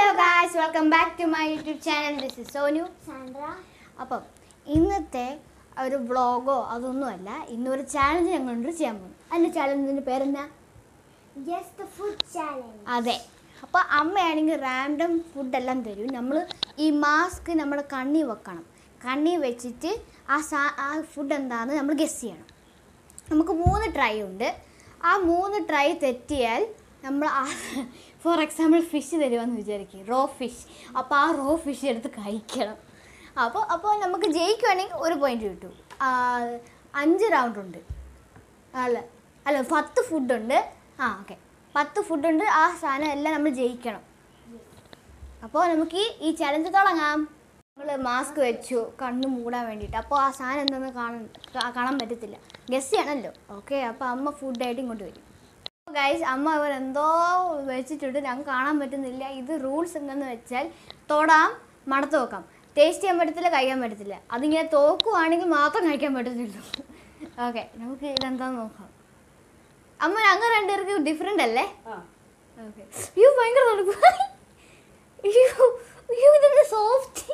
Hello guys welcome back to my YouTube channel this is Sonu Sandra അപ്പം ഇന്നത്തെ ഒരു വ്ളോഗോ അതൊന്നുമല്ല ഇന്നൊരു ചാലഞ്ച് ഞങ്ങളുണ്ട് ചെയ്യാൻ പോകുന്നു അതിൻ്റെ ചാലഞ്ചിൻ്റെ പേരെന്താ യെസ് ദ ഫുഡ് ചാലഞ്ച് അതെ അപ്പോൾ അമ്മയാണെങ്കിൽ റാൻഡം ഫുഡെല്ലാം തരും നമ്മൾ ഈ മാസ്ക് നമ്മുടെ കണ്ണി വെക്കണം കണ്ണി വെച്ചിട്ട് ആ സാ ആ ഫുഡ് എന്താണെന്ന് നമ്മൾ ഗസ് ചെയ്യണം നമുക്ക് മൂന്ന് ട്രൈ ഉണ്ട് ആ മൂന്ന് ട്രൈ തെറ്റിയാൽ നമ്മൾ ആ ഫോർ എക്സാമ്പിൾ ഫിഷ് തരുമെന്ന് വിചാരിക്കും റോ ഫിഷ് അപ്പോൾ ആ റോ ഫിഷ് എടുത്ത് കഴിക്കണം അപ്പോൾ അപ്പോൾ നമുക്ക് ജയിക്കുവാണെങ്കിൽ ഒരു പോയിന്റ് കിട്ടും ആ, അഞ്ച് റൗണ്ട് ഉണ്ട് അല്ല അല്ല പത്ത് ഫുഡുണ്ട് ആ ഓക്കെ പത്ത് ഫുഡുണ്ട് ആ സാധനം എല്ലാം നമ്മൾ ജയിക്കണം അപ്പോൾ നമുക്ക് ഈ ഈ ചലഞ്ച് തുടങ്ങാം നമ്മൾ മാസ്ക് വെച്ചു കണ്ണ് മൂടാൻ വേണ്ടിയിട്ട് അപ്പോൾ ആ സാധനം എന്താണെന്ന് കാണാൻ കാ- കാണാൻ പറ്റത്തില്ല ഗസ് ചെയ്യണമല്ലോ ഓക്കെ അപ്പോൾ അമ്മ ഫുഡായിട്ട് ഇങ്ങോട്ട് വരും ഗൈസ് അമ്മ ഇവർ എന്തോ വെച്ചിട്ടുണ്ട് ഞങ്ങൾക്ക് കാണാൻ പറ്റുന്നില്ല ഇത് റൂൾസ് എന്തെന്ന് വെച്ചാൽ തൊടാം മണത്ത് വെക്കാം ടേസ്റ്റ് ചെയ്യാൻ പറ്റത്തില്ല കഴിക്കാൻ പറ്റത്തില്ല അതിങ്ങനെ തോക്കുവാണെങ്കിൽ മാത്രം കഴിക്കാൻ പറ്റത്തുള്ളൂ ഓക്കെ നമുക്ക് ഇതെന്താന്ന് നോക്കാം അമ്മ ഞങ്ങൾ രണ്ടുപേർക്ക് ഡിഫറെൻ്റ് അല്ലേ ഓക്കെ അയ്യോ ഭയങ്കര തണുപ്പ് അയ്യോ അയ്യോ ഇതെന്താ സോഫ്റ്റ്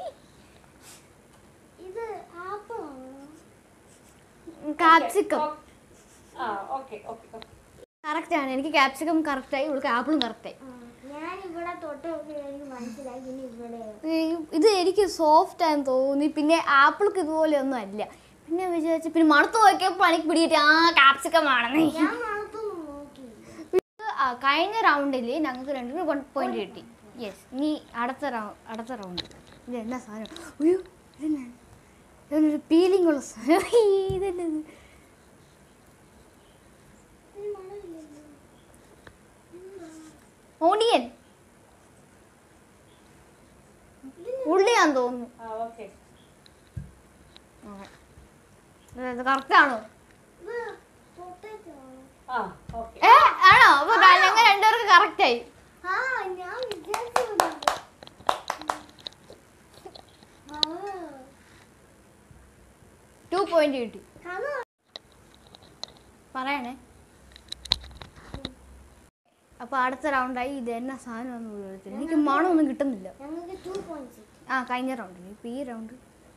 ഇത് ആപ്പിൾ ആണോ കാപ്സിക്കം ആ ഓക്കെ ഓക്കെ ഓക്കെ കറക്റ്റ് ആണ് എനിക്ക് കാപ്സിക്കം കറക്റ്റായി ഇവൾക്ക് ആപ്പിളും കറക്റ്റായി ഞാൻ ഇവിടെ തൊട്ട് നോക്കി എനിക്ക് മനസ്സിലായി ഇനി ഇവിടെ ഇത് എനിക്ക് സോഫ്റ്റ് ആണെന്ന് തോന്നി പിന്നെ ആപ്പിൾക്ക് ഇതുപോലെ ഒന്നും അല്ല പിന്നെ വിചാരിച്ചു പിന്നെ മണത്ത് നോക്കിയപ്പോൾ എനിക്ക് പിടിയിട്ട് ആ കാപ്സിക്കം ആണെന്ന് ഞാൻ മണത്തൊന്നും നോക്കി ആ, കഴിഞ്ഞ റൗണ്ടിൽ ഞങ്ങൾക്ക് രണ്ടിനും വൺ പോയിന്റ് കിട്ടി യെസ് ഇനി അടുത്ത റൗണ്ട് അടുത്ത റൗണ്ട് ഇത് എന്നാ സാധനം അയ്യോ ഇതെന്നാ ഇതൊരു പീലിംഗ് ഉള്ള സാധനം ഇതെന്നാ ഇത്? ഇതിന് മണമില്ലല്ലോ ഓണിയൻ ഉള്ളിയാന്ന് തോന്നുന്നു ആ ഓക്കെ കറക്റ്റാണോ ഇത് പൊട്ടറ്റോ ആണോ ആ ഓക്കെ ഏ ആണോ അപ്പൊ ഞങ്ങൾ രണ്ടുപേർക്ക് കറക്റ്റായി ആ ഞാൻ വിചാരിച്ചു ആ ടു പോയിന്റ് കിട്ടി അത് പറയണേ അപ്പൊ അടുത്ത റൗണ്ടായി ഇത് എന്നാ സാധനം ഒന്നും എനിക്ക് മണമൊന്നും കിട്ടുന്നില്ല ഞങ്ങൾക്ക് ടു പോയിന്റ്സ് ആ കഴിഞ്ഞ റൗണ്ടിൽ ഇപ്പൊ ഈ റൗണ്ട്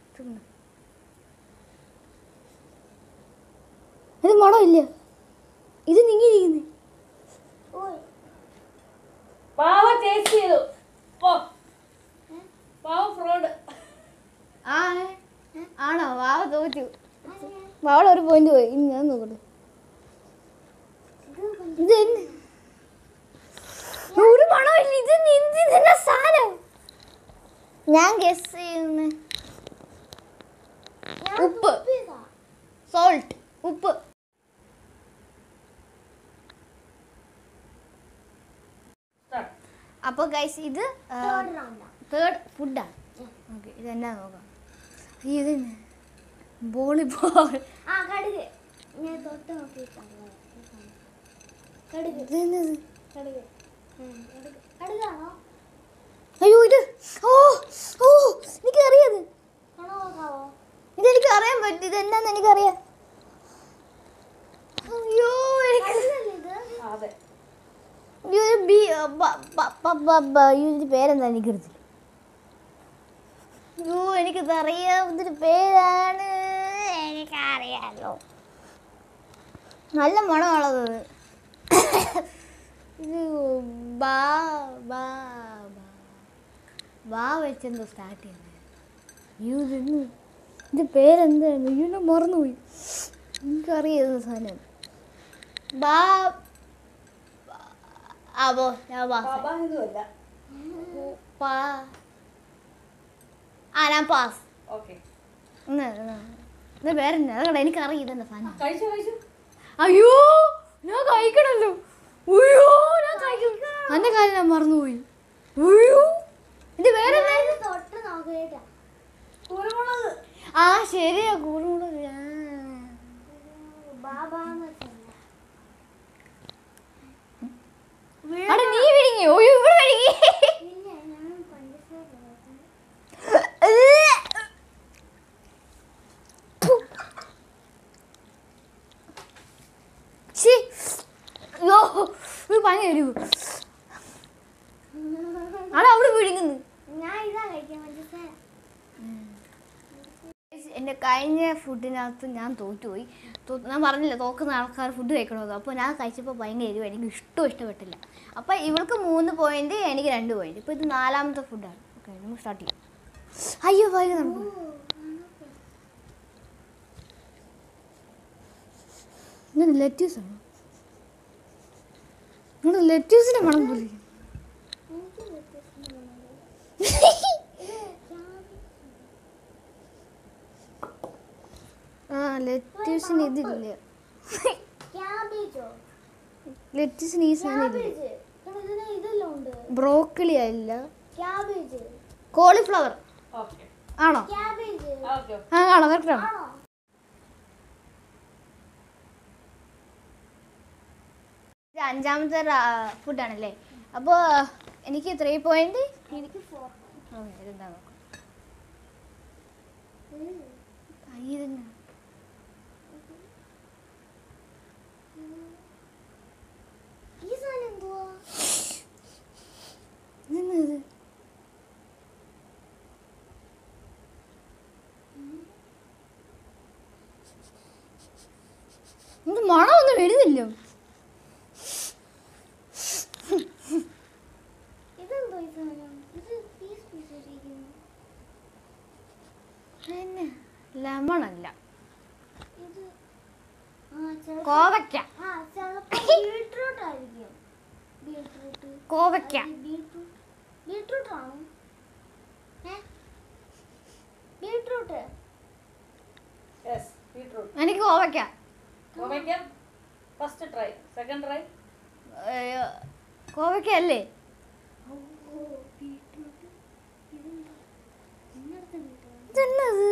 ഇത് മണമില്ല ഇത് നീങ്ങിയിരിക്കുന്നു ഓയ് പാവ ടേസ്റ്റ് ചെയ്തു ഓ പാവ ഫ്രോഡ് ആ ഏ? ആണോ വാവ തോറ്റു അത് ഞാൻ വാവള ഒരു പോയിന്റ് പോയി ഇനി ഞാൻ നോക്കട്ടെ ഇത് കൊണ്ട് ഇത് എന്ത്? ഒരു മണമില്ല ഇത് എന്ത് ഇതെന്നാ സാധനം ഞാൻ ഗസ് ചെയ്യുന്നു ഞാൻ ഉപ്പ്. തുപ്പിയതാ. സോൾട്ട് ഉപ്പ് സ്റ്റാർട്ട് അപ്പോൾ ഗൈസ് ഇത് Third round ആ. തേർഡ് ഫുഡാണ് ഓക്കെ ഇത് എന്നാ നോക്കാം അയ്യോ ഇത് വോളിബോൾ ആ കടുക് ഞാൻ തൊട്ട് നോക്കിയിട്ടാണ് കടുക് ഇതെന്നത് കടുക് ഉം, കടുക് കടുകാണോ അയ്യോ ഇത് ഓ ഓ എനിക്കറിയാത് കണോ നോക്കാവോ ഇതെനിക്ക് അറിയാൻ പറ്റും ഇത് എന്നാന്ന് എനിക്കറിയാം അയ്യോ എനിക്ക് കടുകല്ലേ ഇത് ആ, അതെ അയ്യോ, ഇത് ബി ബ- ബ- ബ- ബ- ബ- അയ്യോ, ഇതിന്റെ പേരെന്താ എനിക്കറിയത്തില്ല അയ്യോ എനിക്കിത് അറിയാം ഇതിന്റെ പേരാണ് എനിക്കറിയാലോ നല്ല മണമുള്ളത് ഇത് ബാ ബാ ബാ ബാ വെച്ചെന്തോ സ്റ്റാർട്ട് ചെയ്യുന്നത് അയ്യോ ഇതെന്ന് ഇതിന്റെ പേരെന്താണ് അയ്യോ ഞാൻ മറന്നുപോയി എനിക്കറിയാം സാധനം ബാ ആ ബോ ഞാൻ പാസ് പാപ ഇതുമല്ല പാ ആ ഞാൻ പാസ് ഓക്കെ ഇത് വേറെ അതുകൊണ്ട് എനിക്കറിയാം ഇതെന്താ സാധനം കഴിച്ചു കഴിച്ചു അയ്യോ ഞാൻ കഴിക്കണല്ലോ അയ്യോ ഞാൻ കഴിക്കും അന്റെ കാര്യം ഞാൻ മറന്നുപോയി അയ്യോ ഇത് വേറെ എന്താ? ഇത് തൊട്ട് നോക്കിയിട്ടാ കുരുമുളക് ആ ശരിയാ കുരുമുളക് ആ. ബാബാന്ന് വെച്ചാ അവിടെ നീ വിഴുങ്ങി അയ്യോ ഇവിടെ വിഴുങ്ങി പിന്നെ ഞാൻ പഞ്ചസാര ചേർക്കണം. ശ്ശി. അയ്യോ ഇത് ഭയങ്കര എരിവ് അത് അവിടെ വിഴുങ്ങുന്നു ഞാൻ ഇതാ കഴിക്കാൻ പഞ്ചസാര എൻ്റെ കഴിഞ്ഞ ഫുഡിനകത്ത് ഞാൻ തോറ്റുപോയി തോ- ഞാൻ പറഞ്ഞില്ല തോക്കുന്ന ആൾക്കാർ ഫുഡ് കഴിക്കണമെന്ന് അപ്പോൾ ഞാൻ കഴിച്ചപ്പോൾ ഭയങ്കര എരിവ് എനിക്ക് ഇഷ്ടം ഇഷ്ടപ്പെട്ടില്ല അപ്പോൾ ഇവൾക്ക് മൂന്ന് പോയിന്റ് എനിക്ക് രണ്ട് പോയിന്റ് ഇപ്പോൾ ഇത് നാലാമത്തെ ഫുഡാണ് ഓക്കെ നമുക്ക് സ്റ്റാർട്ട് ചെയ്യാം അയ്യോ വൈകി നമുക്ക് ഇങ്ങനെ ലെറ്റ്യൂസ് ആണ് നിങ്ങൾ ലെറ്റ്യൂസിനെ മണം പോലെ എനിക്ക് വ്യത്യസ്തമാണ്. ആ ലെറ്റ്യൂസിന് ഇതില്ല ക്യാബേജോ ലെറ്റ്യൂസിന് ഈ സാധനം ഇല്ല ക്യാബേജ് എടാ, ഇതിന് ഇതെല്ലാം ഉണ്ട് ബ്രോക്കലി അല്ല ക്യാബേജ് കോളിഫ്ലവർ ഓക്കെ ആണോ ക്യാബേജ് ഓക്കെ ആ ആണോ കറക്റ്റ് ആണോ ആണോ ഇത് അഞ്ചാമത്തെ ഫുഡാണല്ലേ അപ്പോൾ എനിക്ക് ത്രീ പോയിന്റ് എനിക്ക് ഫോർ ഇതെന്താ നോക്കാം കൈ തന്നെ ഈ സാധനം എന്തുവാ ഇതെന്നാ ഇത് ഇത് മണമൊന്നും വരുന്നില്ല ഇതെന്തോ ഈ സാധനം ഇത് പീസ് പീസ് ഇരിക്കുന്നു പിന്നെ ലെമൺ അല്ല ഇത് ആ ചിലപ്പോ കോവയ്ക്ക ആ ചിലപ്പോ ബീട്രൂട്ട് ആയിരിക്കും ബീട്രൂട്ട് കോവയ്ക്ക ബീട്രൂട്ട് ബീട്രൂട്ട് ആണോ ഏ ബീട്രൂട്ട് യെസ് ബീട്രൂട്ട് എനിക്ക് കോവയ്ക്ക ഗോവയ്ക്ക ഫസ്റ്റ് ട്രൈ സെക്കൻഡ് ട്രൈ ഏ, കോവയ്ക്ക അല്ലേ ഓ ബീട്രൂട്ട് ഇതെന്താ ഇന്നടുത്ത ബീട്രൂട്ട് ഇതെന്നത്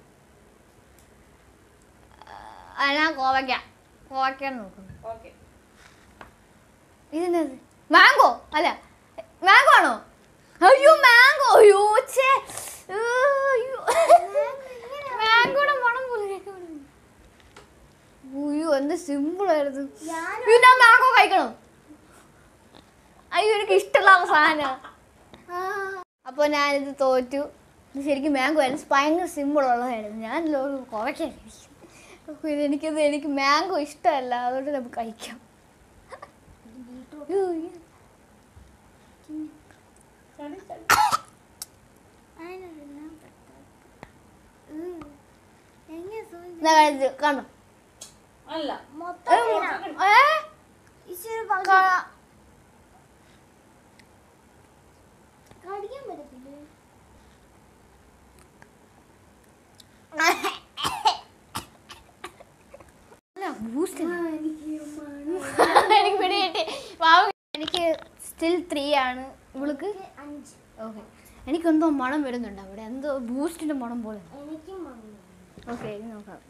ആ, ഞാൻ കോവയ്ക്ക കോവയ്ക്ക നോക്കുന്നു ഓക്കെ ഇതെന്നത് മാംഗോ അല്ല മാംഗോ ആണോ അയ്യോ മാംഗോ അയ്യോ ഛേ ഏ, അയ്യോ മാംഗോയുടെ മണം പോലെ കേൾക്കുന്നു അയ്യോ എന്ത് സിമ്പിൾ ആയിരുന്നു ഞാൻ അയ്യോ, ഞാൻ മാംഗോ കഴിക്കണം അയ്യോ എനിക്ക് ഇഷ്ടമുള്ള സാധനം അപ്പോൾ ഞാനിത് തോറ്റു ഇത് ശരിക്കും മാംഗോ ആയിരുന്നു ഭയങ്കര സിമ്പിൾ ഉള്ളതായിരുന്നു ഞാൻ കുഴക്കാൻ അപ്പോൾ ഇത് എനിക്കത് എനിക്ക് മാംഗോ ഇഷ്ടമല്ല അതുകൊണ്ട് നമുക്ക് കഴിക്കാം ബീട്രൂട്ട് അയ്യോ, അയ്യോ. ചടി ചടി അതിനെല്ലാം എങ്ങനെ സൂചി എന്നാ കഴിച്ച് കണ്ടോ അല്ല മൊത്തം ഏ, തിന്നാം. ഏ, ഇച്ചിരി പകുതി ക- കടിക്കാൻ പറ്റത്തില്ലേ അല്ല, boost അല്ലേ? എനിക്ക് എനിക്ക് പിടി കിട്ടി വാവ് എനിക്ക് സ്റ്റിൽ ത്രീ ആണ് ഇവൾക്ക് അഞ്ച് ഓക്കെ എനിക്കെന്തോ മണം വരുന്നുണ്ട് അവിടെ എന്തോ ബൂസ്റ്റിന്റെ മണം പോലെ എനിക്കും മമ്മി ഓക്കെ ഇത് നോക്കാം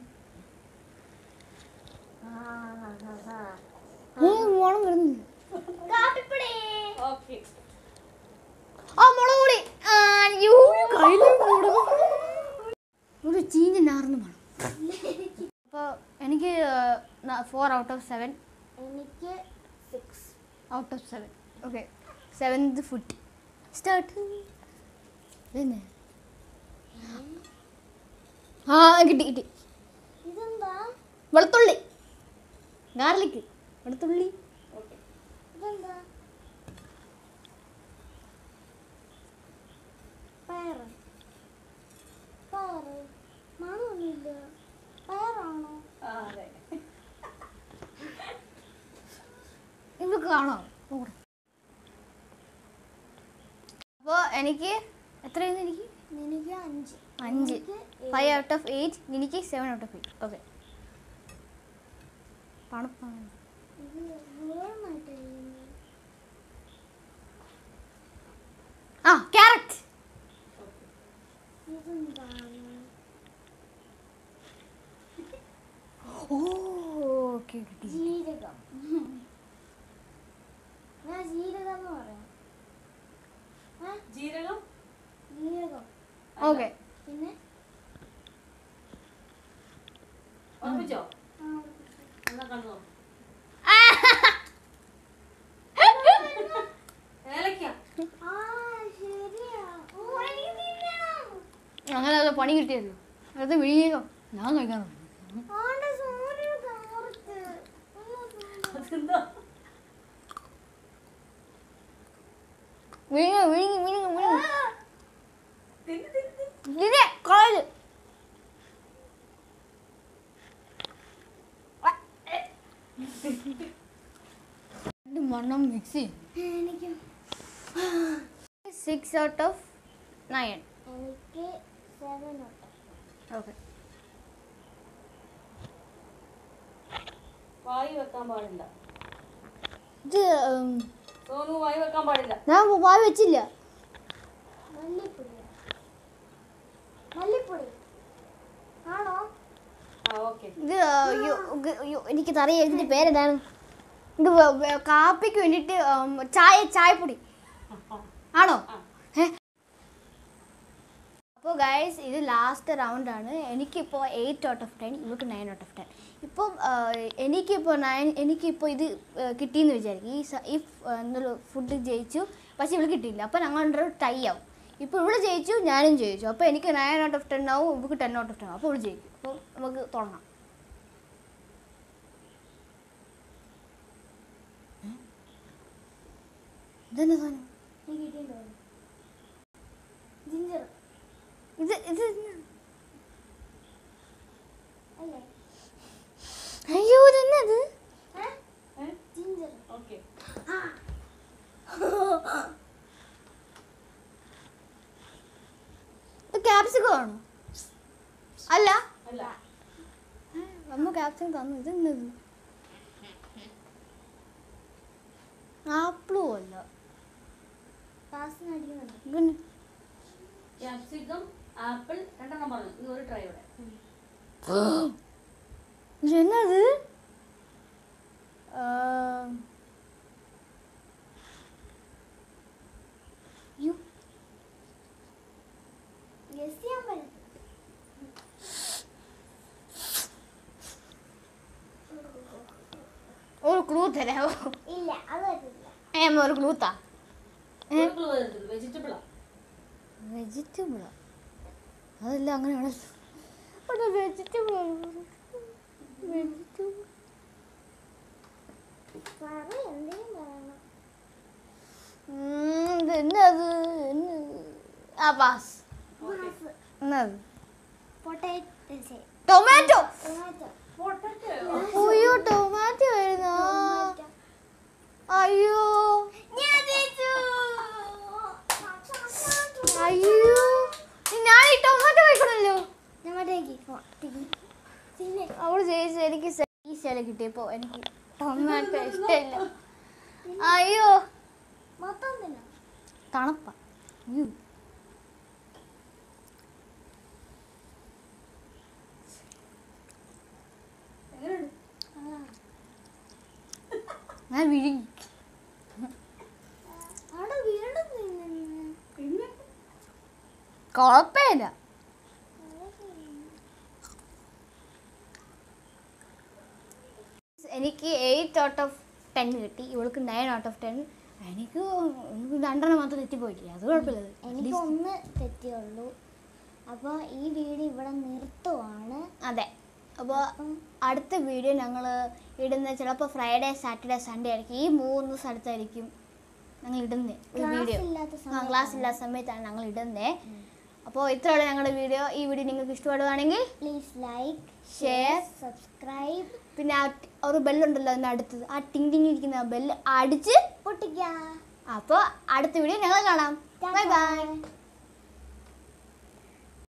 ഏ, മണം വരുന്നില്ല കാപ്പിപ്പൊടി ഓക്കെ ആ മുളക് പൊടി ആ, അയ്യോ, കയ്യില് മുളക്. ഒരു ചീഞ്ഞ നാർന്ന് മണം അപ്പോൾ എനിക്ക് ഫോർ ഔട്ട് ഓഫ് സെവൻ എനിക്ക് six out of seven okay seventh food start ഇതന്നെ ആ കിട്ടി കിട്ടി ഇതെന്താ വെളുത്തുള്ളി ഗാർലിക് വെളുത്തുള്ളി ഓക്കെ ഇതെന്താ പയറ് പയറ് മണമൊന്നുമില്ല പയറാണോ ആ അതെ ഇതൊക്കെ കാണോ അപ്പോൾ എനിക്ക് എത്രയായിരുന്നു എനിക്ക് എനിക്ക് അഞ്ച് അഞ്ച് എനിക്ക് ഫൈവ് ഔട്ട് ഓഫ് എയ്റ്റ് എനിക്ക് seven out of eight okay പണപ്പാണ് ഇത് വേഗമായിട്ട് എഴുതുന്നു. ആ ക്യാരറ്റ് ഇതെന്താണ് ഓ ഓക്കെ കിട്ടി ജീരകം ഞാൻ ജീരകം എന്ന് പറയാം ഏ? ജീരകം ജീരകം ഓക്കെ പിന്നെ ഉറപ്പിച്ചോ ആ, എന്നാ കണ്ടോ ഏലക്ക ആ പണി കിട്ടിയല്ലോ അത് വിഴിയോ ഞാൻ കഴിക്കാറുണ്ട് ആണ്ടെ സൂര്യൻ കാർത്ത്. ഒന്ന് സൂര്യൻ. അതെന്താ വിഴുങ്ങ വിഴുങ്ങി വിഴുങ്ങി വിഴുങ്ങി തിന്ന് തിന്ന് തിന്ന്. ഇതിനെ കളയത് മണ്ണം മിക്സ് എനിക്ക് സിക്സ് ഔട്ട് ഓഫ് നയൻ എനിക്ക് സെവൻ തൊട്ട് ഓക്കെ വായി വെക്കാൻ പാടില്ല ഇത് ഉം, സോനു വായി വെക്കാൻ പാടില്ല ഞാൻ വായി വെച്ചില്ല മല്ലിപ്പൊടി മല്ലിപ്പൊടി ആണോ ആ ഓക്കെ ഇത് യ്യോ, ഗ- യ്യോ, എനിക്ക് അറിയാം ഇതിന്റെ പേരെന്താണ് ഇത് വ- വ- കാപ്പിക്ക് വേണ്ടിയിട്ട് ഉം, ചായ ചായപ്പൊടി ആണോ അപ്പോൾ ഗൈസ് ഇത് ലാസ്റ്റ് റൗണ്ട് ആണ് എനിക്കിപ്പോൾ എയ്റ്റ് ഔട്ട് ഓഫ് ടെൻ ഇവർക്ക് നയൻ ഔട്ട് ഓഫ് ടെൻ ഇപ്പം ആ, എനിക്കിപ്പോൾ നയൻ എനിക്കിപ്പോൾ ഇത് ആ, കിട്ടിയെന്ന് വിചാരിക്കും ഈ സ- ഈ എന്തൊരു ഫുഡ് ജയിച്ചു പക്ഷെ ഇവൾ കിട്ടിയില്ല അപ്പോൾ ഞങ്ങളുടെ ടൈ ആവും ഇപ്പോൾ ഇവള് ജയിച്ചു ഞാനും ജയിച്ചു അപ്പോൾ എനിക്ക് നയൻ ഔട്ട് ഓഫ് ടെൻ ആവും ഇവൾക്ക് ടെൻ ഔട്ട് ഓഫ് ടെൻ ആവും അപ്പോൾ ഇവള് ജയിക്കും അപ്പോൾ നമുക്ക് തുടങ്ങാം ഏ? ഇതെന്നാ സാധനം നീ കിട്ടിയിട്ടുണ്ടോ ജിഞ്ചർ ഇത് ഇത് എന്നാ? അല്ലേ അയ്യോ ഇതെന്നത് ഏ? ജിഞ്ചർ ഓക്കെ ഇത് ക്യാപ്സിക്കം ആണോ അല്ല അല്ല ഏ, അമ്മ ക്യാപ്സിക്കം തന്നു ഇതെന്നത് ആപ്പിളും അല്ല ക്ലാസ്സിന് അടിക്കുന്നുണ്ട് പിന്നെ ക്യാപ്സിക്കം ആപ്പിൾ രണ്ടെണ്ണം പറഞ്ഞു ഇത് ഒരു ട്രൈ ഇവിടെ ഇത് എന്നത് ആ, യ്യോ, ഗസ് ചെയ്യാൻ പറ്റും ഒരു ക്ലൂ തരാമോ ഇല്ല അത് പറ്റില്ല ഏ അമ്മ ഒരു ക്ലൂത്താ ഒരു ക്ലൂ തരുന്നത് വെജിറ്റബിളാ വെജിറ്റബിളാ അതല്ല അങ്ങനെയാണല്ലോ അവിടെ വെജിറ്റബിൾ വെജിറ്റബിൾ പറ എന്തെങ്കിലും പറയണം ഇത് എന്നത് എന്നത് ആ പാസ് ഓക്കെ എന്നത് പൊട്ടാറ്റോ ടൊമാറ്റോ ടൊമാറ്റോ പൊട്ടറ്റോ അയ്യോ ടൊമാറ്റോ വരുന്നോ അയ്യോ ഞാൻ ജയിച്ചു അയ്യോ ഞാൻ ഈ ടൊമാറ്റോ കഴിക്കണല്ലോ ടൊമാറ്റോക്ക് പിന്നെ അവള് ജയിച്ചു എനിക്ക് ഈ ശല കിട്ടിയപ്പോ എനിക്ക് ടൊമാറ്റോ ഇഷ്ടമില്ല അയ്യോ മൊത്തം തിന്നാം തണുപ്പ അയ്യോ എങ്ങനെയുണ്ട് ഞാൻ വിഴുങ്ങി അവിടെ വീണ്ടും തിന്നുന്നു പിന്നെ കുഴപ്പമില്ല എനിക്ക് എയ്റ്റ് ഔട്ട് ഓഫ് ടെൻ കിട്ടി ഇവൾക്ക് നയൻ ഔട്ട് ഓഫ് ടെൻ എനിക്ക് എനിക്ക് രണ്ടെണ്ണം മാത്രം തെറ്റിപ്പോയിട്ടില്ല അത് കുഴപ്പമില്ല എനിക്ക് ഒന്ന് തെറ്റിയുള്ളൂ അപ്പോൾ ഈ വീഡിയോ ഇവിടെ നിർത്തുവാണ് അതെ അപ്പോൾ അടുത്ത വീഡിയോ ഞങ്ങൾ ഇടുന്ന ചിലപ്പോൾ ഫ്രൈഡേ സാറ്റർഡേ സൺഡേ ആയിരിക്കും ഈ മൂന്ന് സ്ഥലത്തായിരിക്കും ഞങ്ങൾ ഇടുന്നത് ഈ Class വീഡിയോ ഇല്ലാത്ത ആ ക്ലാസ് ഇല്ലാത്ത സമയത്താണ് ഞങ്ങൾ ഇടുന്നത് അപ്പോൾ ഇത്രയുള്ള ഞങ്ങളുടെ വീഡിയോ ഈ വീഡിയോ നിങ്ങൾക്ക് ഇഷ്ടപ്പെടുവാണെങ്കിൽ പ്ലീസ് ലൈക്ക് ഷെയർ സബ്സ്ക്രൈബ് പിന്നെ ആ ടി- ഒരു ബെല്ലുണ്ടല്ലോ അതിൻ്റെ അടുത്തത് ആ ടിങ് ടിങ് ഇരിക്കുന്ന ബെല്ല് അടിച്ച് പൊട്ടിക്കുക അപ്പോൾ അടുത്ത വീഡിയോ ഞങ്ങൾ കാണാം ബൈ ബൈ ബൈ